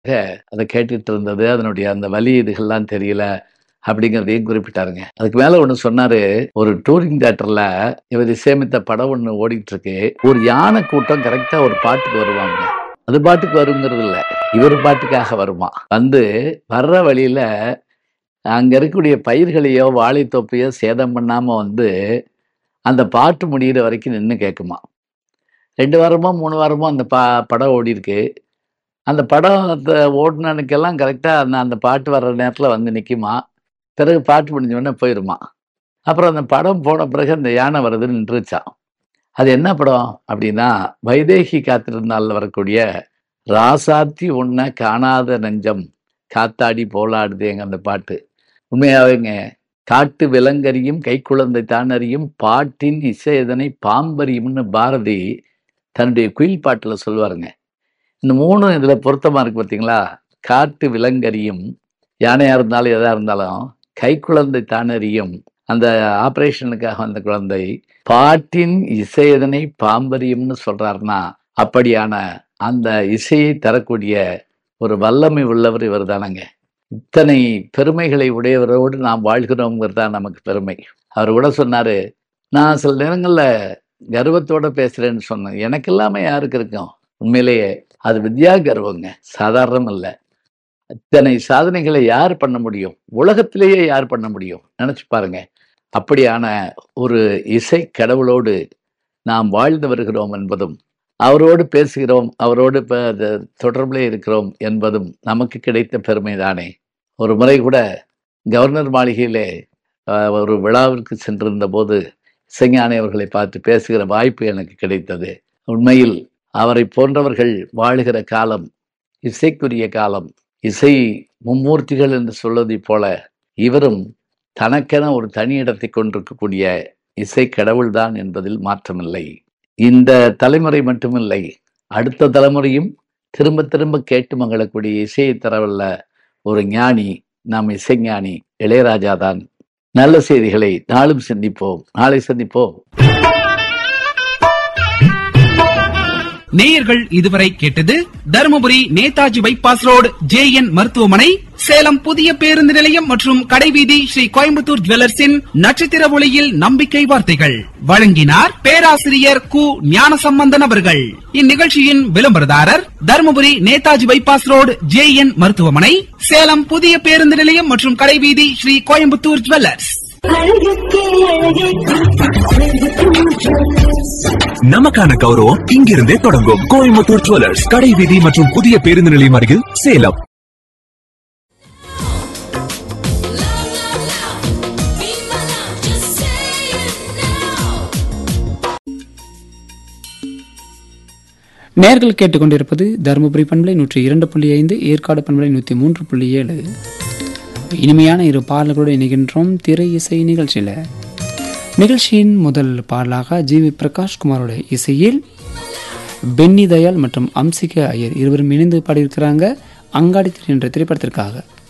அதை கேட்டுட்டு இருந்தது அதனுடைய அந்த வலி இதுகள்லாம் தெரியல அப்படிங்கிறதையும் குறிப்பிட்டாருங்க அதுக்கு மேல ஒண்ணு சொன்னாரு ஒரு டூரிங் தியேட்டர்ல இவர் இசையமைத்த படம் ஒண்ணு ஓடிட்டு இருக்கு ஒரு யானை கூட்டம் கரெக்டா ஒரு பாட்டுக்கு வருவாங்க அது பாட்டுக்கு வருங்கிறது இல்ல இவர் பாட்டுக்காக வருமா வந்து வர்ற வழியில அங்க இருக்கக்கூடிய பயிர்களையோ வாழைத்தோப்பையோ சேதம் பண்ணாம வந்து அந்த பாட்டு முடியிற வரைக்கும் நின்று கேட்குமா ரெண்டு வாரமோ மூணு வாரமோ அந்த பா படம் ஓடி இருக்கு அந்த படம் ஓடினனுக்கெல்லாம் கரெக்டாக அந்த அந்த பாட்டு வர்ற நேரத்தில் வந்து நிற்குமா பிறகு பாட்டு முடிஞ்ச உடனே போயிருமா அப்புறம் அந்த படம் போன பிறகு அந்த யானை வருதுன்னு நின்றுச்சான் அது என்ன படம் அப்படின்னா வைதேகி காத்திருந்தால் வரக்கூடிய ராசாத்தி உன்ன காணாத நெஞ்சம் காத்தாடி போலாடுதேங்க அந்த பாட்டு உண்மையாவேங்க காட்டு விலங்கறியும் கைக்குழந்தை தானறியும் பாட்டின் இசையதனை பாம்பறியும்னு பாரதி தன்னுடைய குயில் பாட்டில் சொல்லுவாருங்க இந்த மூணும் இதுல பொருத்தமா இருக்கு பார்த்தீங்களா காட்டு விலங்கறியும் யானையா இருந்தாலும் எதா இருந்தாலும் கை குழந்தை தானறியும் அந்த ஆபரேஷனுக்காக வந்த குழந்தை பாட்டின் இசையதனை பாம்பரியும்னு சொல்றாருன்னா அப்படியான அந்த இசையை தரக்கூடிய ஒரு வல்லமை உள்ளவர் இவர் தானங்க இத்தனை பெருமைகளை உடையவரோடு நாம் வாழ்கிறோங்கிறது தான் நமக்கு பெருமை அவர் கூட சொன்னாரு நான் சில நேரங்கள்ல கர்வத்தோட பேசுறேன்னு சொன்னேன் எனக்கு இல்லாம யாருக்கு இருக்கும் உண்மையிலேயே அது வித்யா கர்வங்க சாதாரணம் இல்ல இத்தனை சாதனைகளை யார் பண்ண முடியும் உலகத்திலேயே யார் பண்ண முடியும் நினைச்சு பாருங்க அப்படியான ஒரு இசை கடவுளோடு நாம் வாழ்ந்து வருகிறோம் என்பதும் அவரோடு பேசுகிறோம் அவரோடு இப்ப அது தொடர்பிலே இருக்கிறோம் என்பதும் நமக்கு கிடைத்த பெருமை தானே ஒரு முறை கூட கவர்னர் மாளிகையிலே அஹ், ஒரு விழாவிற்கு சென்றிருந்த போது இசைஞானி அவர்களை பார்த்து பேசுகிற வாய்ப்பு எனக்கு கிடைத்தது உண்மையில் அவரை போன்றவர்கள் வாழுகிற காலம் இசைக்குரிய காலம் இசை மும்மூர்த்திகள் என்று சொல்வதைப் போல இவரும் தனக்கென ஒரு தனி இடத்தை கொண்டிருக்கக்கூடிய இசை கடவுள்தான் என்பதில் மாற்றமில்லை இந்த தலைமுறை மட்டுமில்லை அடுத்த தலைமுறையும் திரும்ப திரும்ப கேட்டு மங்களக்கூடிய இசையை தரவல்ல ஒரு ஞானி நாம் இசைஞானி இளையராஜா தான் நல்ல செய்திகளை நாளும் சந்திப்போம் நாளை சந்திப்போம் நேயர்கள் இதுவரை கேட்டது Dharmapuri Netaji bypass road J N மருத்துவமனை சேலம் புதிய பேருந்து நிலையம் மற்றும் கடைவீதி ஸ்ரீ கோயம்புத்தூர் ஜுவல்லர்ஸின் நட்சத்திர ஒளியில் நம்பிக்கை வார்த்தைகள் வழங்கினார் பேராசிரியர் கு ஞானசம்பந்தன் அவர்கள் இந்நிகழ்ச்சியின் விளம்பரதாரர் Dharmapuri Netaji bypass road J N மருத்துவமனை சேலம் புதிய பேருந்து நிலையம் மற்றும் கடைவீதி ஸ்ரீ கோயம்புத்தூர் ஜுவல்லர்ஸ் அழகுக்கே அழகே நமக்கான கௌரவம் இங்கிருந்தே தொடங்கும் கோயம்புத்தூர் ஜுவல்லர்ஸ் கடை வீதி மற்றும் புதிய பேருந்து நிலையம் அருகில் சேலம் நேர்கள் கேட்டுக்கொண்டிருப்பது தருமபுரி பண்பலை நூற்றி இரண்டு புள்ளி ஐந்து ஏற்காடு பண்பலை நூற்றி மூன்று புள்ளி ஏழு இனிமையான இரு பாடல்களோடு இணைகின்றோம் திரை இசை நிகழ்ச்சியில் நிகழ்ச்சியின் முதல் பாடலாக ஜி வி பிரகாஷ் குமாரோட இசையில் பென்னி தயாள் மற்றும் அம்சிகா ஐயர் இருவரும் இணைந்து பாடியிருக்கிறாங்க அங்காடி திரை என்ற திரைப்படத்திற்காக